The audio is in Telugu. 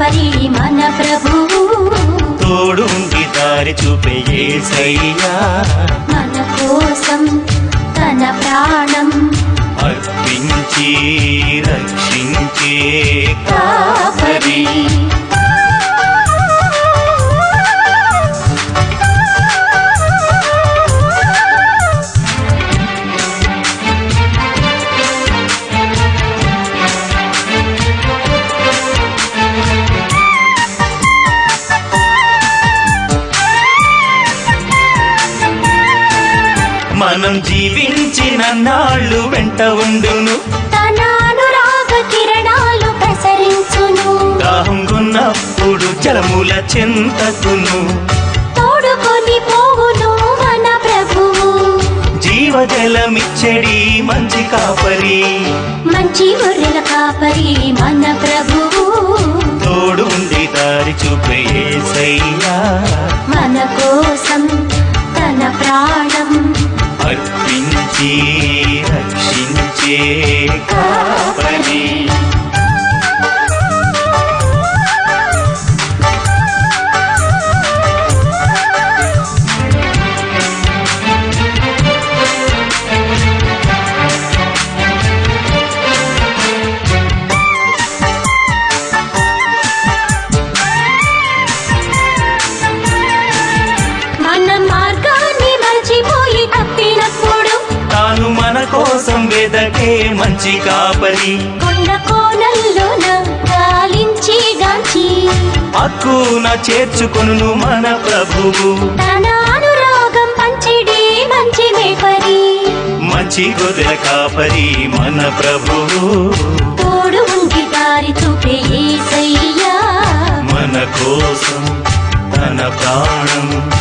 కాపరి మన ప్రభువు తోడుండి దారి చూపే యేసయ్యా మన కోసం తన ప్రాణం అర్పించి రక్షించే కాపరి మనం జీవించిన నాళ్ళు వెంట ఉండును తన అనురాగ కిరణాలు ప్రసరించును దాహంగున్నప్పుడు జలముల చెంతకును తోడుకొని పోవును మన ప్రభువు జీవజలమిచ్చడి మంచి కాపరి మంచి గొర్రెల కాపరి మన ప్రభువు తోడుండి దారి చూపే యేసయ్యా మన కోసం తన ప్రాణం అర్పించి రక్షించే కాపరి మన మార్గాన్ని మర్చిపోయి తప్పినప్పుడు తాను మన కోసం వెదకే మంచి కాపరి కొండ కోనల్లోన గాలించి గాంచి హక్కున చేర్చుకొను మన ప్రభువు తన అనురాగం పంచిడి మంచి మేపరి మంచి గొర్రెల కాపరి మన ప్రభువు తోడు ఉండి దారి చూపే యేసయ్యా మన కోసం తన ప్రాణం